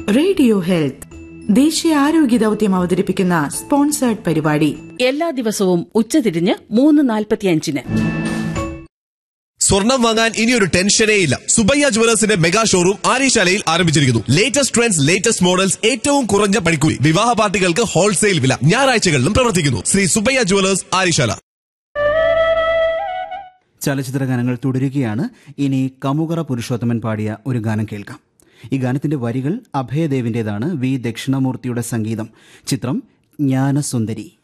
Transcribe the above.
radio health ദേശീയ ആരോഗ്യ ദൗത്യം അവതരിപ്പിക്കുന്ന സ്പോൺസേർഡ് പരിപാടി എല്ലാ ദിവസവും ഉച്ചതിരിഞ്ഞ് മൂന്ന് നാൽപ്പത്തിയഞ്ചിന് സ്വർണം വാങ്ങാൻ ഇനിയൊരു ടെൻഷനേ ഇല്ല സുബയ്യ ജുവലേഴ്സിന്റെ മെഗാ ഷോറൂം ആര്യശാലയിൽ ആരംഭിച്ചിരിക്കുന്നു ലേറ്റസ്റ്റ് ട്രെൻഡ്സ് ലേറ്റസ്റ്റ് മോഡൽസ് ഏറ്റവും കുറഞ്ഞ പണിക്കൂലി വിവാഹ പാർട്ടികൾക്ക് ഹോൾസെയിൽ വില ഞായറാഴ്ചകളിലും പ്രവർത്തിക്കുന്നു ശ്രീ സുബയ്യ ജുവലേഴ്സ് ആര്യശാല ചലച്ചിത്ര ഗാനങ്ങൾ തുടരുകയാണ് ഇനി കമുകറ പുരുഷോത്തമൻ പാടിയ ഒരു ഗാനം കേൾക്കാം ഈ ഗാനത്തിന്റെ വരികൾ അഭയദേവിന്റേതാണ് വി ദക്ഷിണമൂർത്തിയുടെ സംഗീതം ചിത്രം ജ്ഞാനസുന്ദരി